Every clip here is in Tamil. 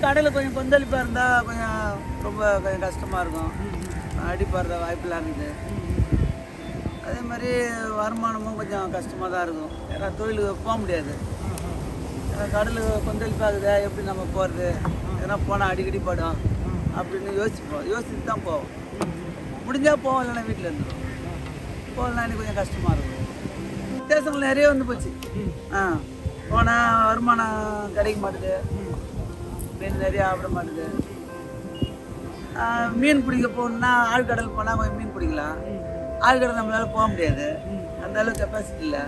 கடலில் கொஞ்சம் கொந்தளிப்பாக இருந்தால் கொஞ்சம் ரொம்ப கொஞ்சம் கஷ்டமாக இருக்கும் அடிப்படுற வாய்ப்பெல்லாம் இருக்குது அதே மாதிரி வருமானமும் கொஞ்சம் கஷ்டமாக தான் இருக்கும் ஏன்னா தொழிலுக்கு போக முடியாது ஏன்னா கடல் கொந்தளிப்பாகுதா எப்படி நம்ம போகிறது ஏன்னா போனால் அடிக்கடி படும் அப்படின்னு யோசிப்போம் யோசிச்சுட்டு தான் போவோம் முடிஞ்சால் போவோம் இல்லைன்னா வீட்டில் இருந்துடும் போகலாம் எனக்கு கொஞ்சம் கஷ்டமாக இருக்கும் வித்தியாசங்கள் நிறைய வந்து போச்சு ஆ போனால் வருமானம் கிடைக்க மாட்டுது மீன் நிறைய சாப்பிட மாட்டுது ஆ, மீன் பிடிக்க போகணுன்னா ஆழ்கடல் போனால் கொஞ்சம் மீன் பிடிக்கலாம் ஆழ்கடல் நம்மளால போக முடியாது அந்த அளவுக்கு கெப்பாசிட்டி இல்லை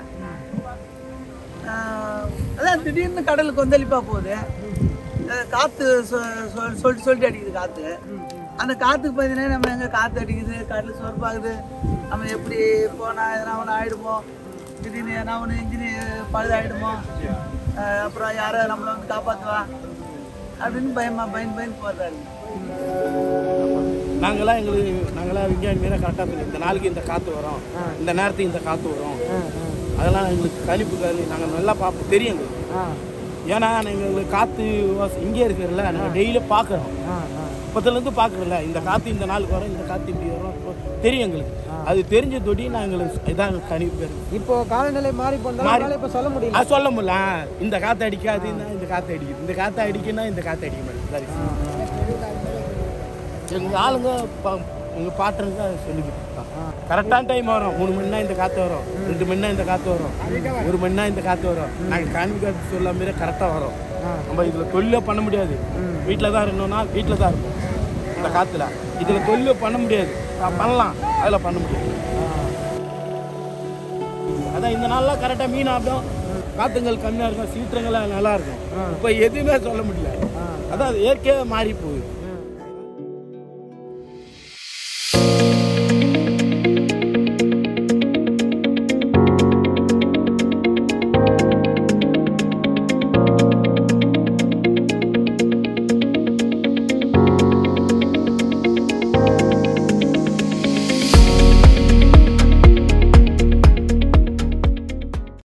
அதான் திடீர்னு கடல் கொந்தளிப்பா போகுது அஹ் காத்து சொ- சொ- சொல்லிட்டு சொல்லிட்டு அடிக்குது காத்து அந்த காத்துக்கு பார்த்தீங்கன்னா நம்ம எங்க காத்து அடிக்குது கடல் சொற்பாகுது நம்ம எப்படி போனா எதனா ஒன்று ஆயிடுமோ திடீர்னு எதனா ஒன்று இன்ஜினி பழுதாயிடுமோ அஹ் அப்புறம் யாரோ நம்மளை வந்து காப்பாற்றுவா அப்படின்னு பயமா பயந்து பயந்து போறதா இருக்கு நாங்களாம் எங்களுக்கு நாங்களாம் விஞ்ஞானி மீற கரெக்டாக தெரியும் இந்த நாளைக்கு இந்த காற்று வரும் இந்த நேரத்துக்கு இந்த காற்று வரும் அதெல்லாம் எங்களுக்கு கணிப்பு கல்வி நாங்கள் நல்லா பார்ப்போம் தெரியும் எங்களுக்கு ஏன்னா எங்களுக்கு காற்று இங்கே இருக்கிறல நாங்கள் டெய்லியும் பார்க்குறோம் இப்போத்துலேருந்து பார்க்குறோம்ல இந்த காற்று இந்த நாளுக்கு வரும் இந்த காற்று இப்படி வரும் இப்போ தெரியும் எங்களுக்கு அது தெரிஞ்ச தொடி நாங்களுக்கு இதான் கணிப்பு பேர் இப்போ காலநிலை மாறி போனதால இப்ப சொல்ல முடியல அது சொல்ல முடியல இந்த காற்று அடிக்காதுன்னா இந்த காற்று அடிக்குது இந்த காற்று அடிக்குன்னா இந்த காற்று அடிக்க மாட்டேங்குது எங்கள் ஆளுங்க பா- எங்க பாட்டுங்க சொல்லிக்கிட்டு கரெக்டான டைம் வரும் மூணு மணினா இந்த காற்று வரும் ரெண்டு மணினா இந்த காற்று வரும் ஒரு மணினா இந்த காற்று வரும் நாங்கள் கான்மிகாத்து சொல்ல மாரி கரெக்டாக வரும் நம்ம இதில் தொழிலே பண்ண முடியாது வீட்டில் தான் இருந்தோம்னா வீட்டில் தான் இருக்கும் இந்த காற்றுல இதில் தொழிலே பண்ண முடியாது நான் பண்ணலாம் அதில் பண்ண முடியாது அதான் இந்த நாள்லாம் கரெக்டாக மீன் ஆடும் காத்துங்கள் கம்மியாக இருக்கும் சீற்றங்கள்லாம் நல்லா இருக்கும் இப்போ எதுவுமே சொல்ல முடியல அதான் அது இயற்கையாக மாறி போகுது